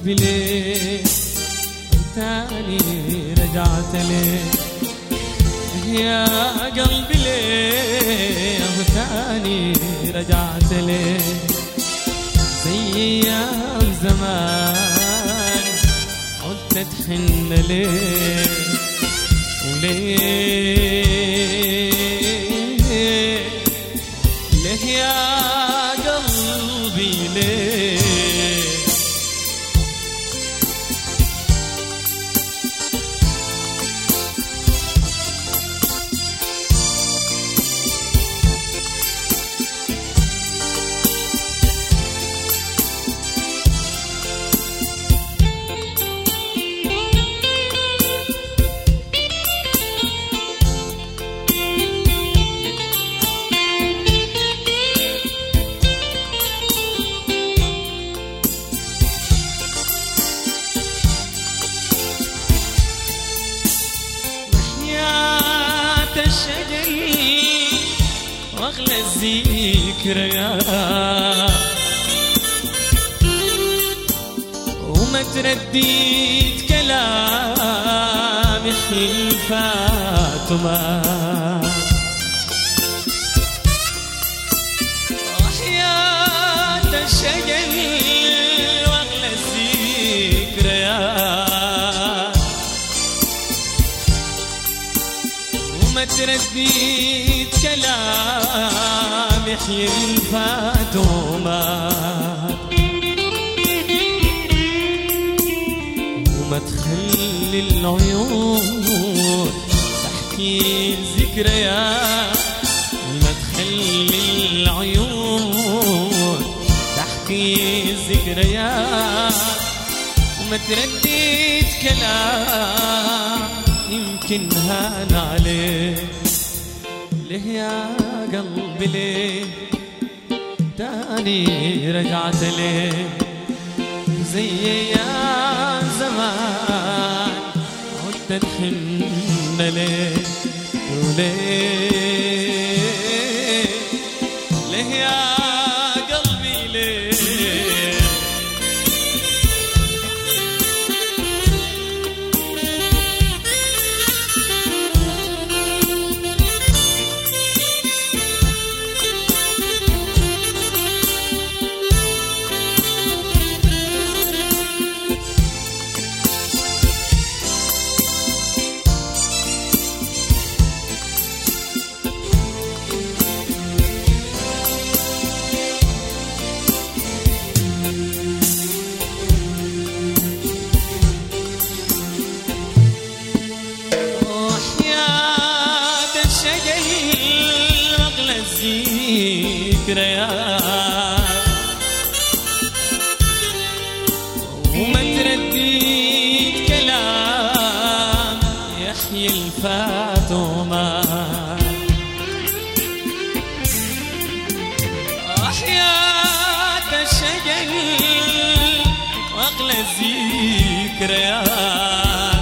قلبي ليه تاني رجعت ليه يا قلبي ليه تاني رجعت ليه زي ايام زمان عدت تحن ليه وليه ليه يا قلبي ليه حياة الشجر واغلى الذكريات وما ترديت كلام الفات وما حياة الشجر واغلى الذكريات وما ترديت كلام يحيي الفات ومات وما تخلي العيون تحكي الذكريات ما تخلي العيون تحكي الذكريات وما ترديت كلام يمكن هان عليه ليه يا قلبي ليه تاني رجعت ليه زي يا زمان عدت تحن ليه وليه ليه يا قلبي ليه وحياة الشجر أغلى الذكريات وما ترديت كلام يحيي الفات وما حياة الشجر وأغلى الذكريات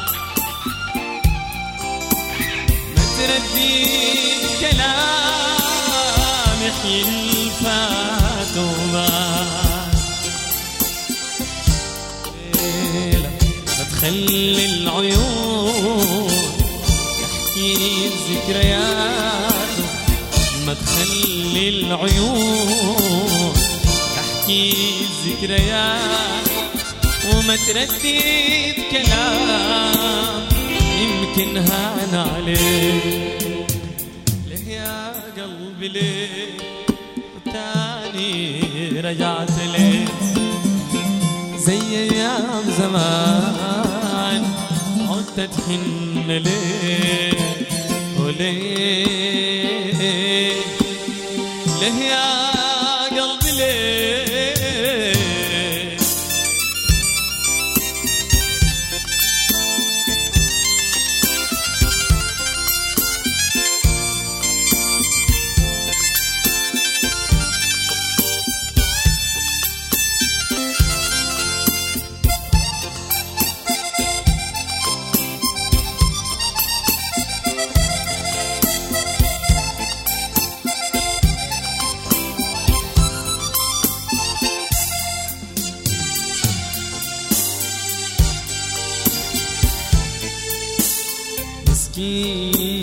ما ترديت كلام يحيي الفات ومات ليلة ما تخلي العيون يحكي الذكريات ما تخلي العيون تحكي الذكريات وما ترديت كلام يمكن هان عليه ليه يا قلبي ليه تاني رجعت ليه زي ايام زمان عدت تحن ليه وليه ليه يا قلبي ليه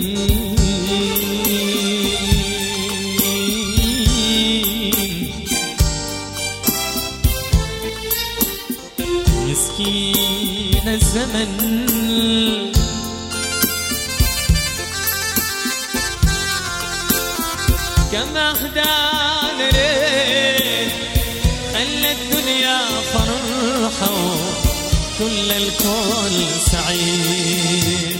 مسكين الزمن كم أهدانا ليه خلى الدنيا فرحة كل الكون سعيد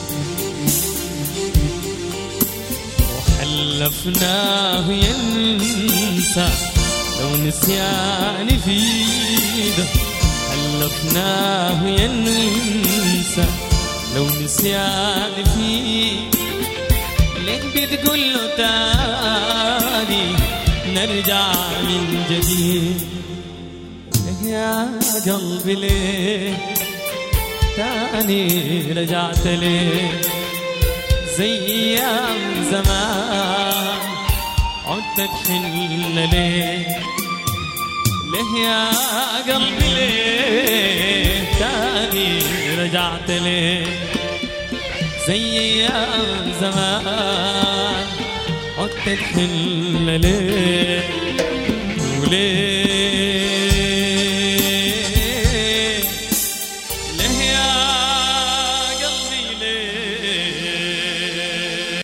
وحلفناه ينسى لو نسيان في ايده حلفناه ينسى لو نسيان في ليه بتقول له تاني نرجع من جديد ليه يا قلبي ليه تاني رجعت ليه زي ايام زمان عدت تحن ليه ليه يا قلبي ليه تاني رجعت ليه زي ايام زمان عدت تحن ليه وليه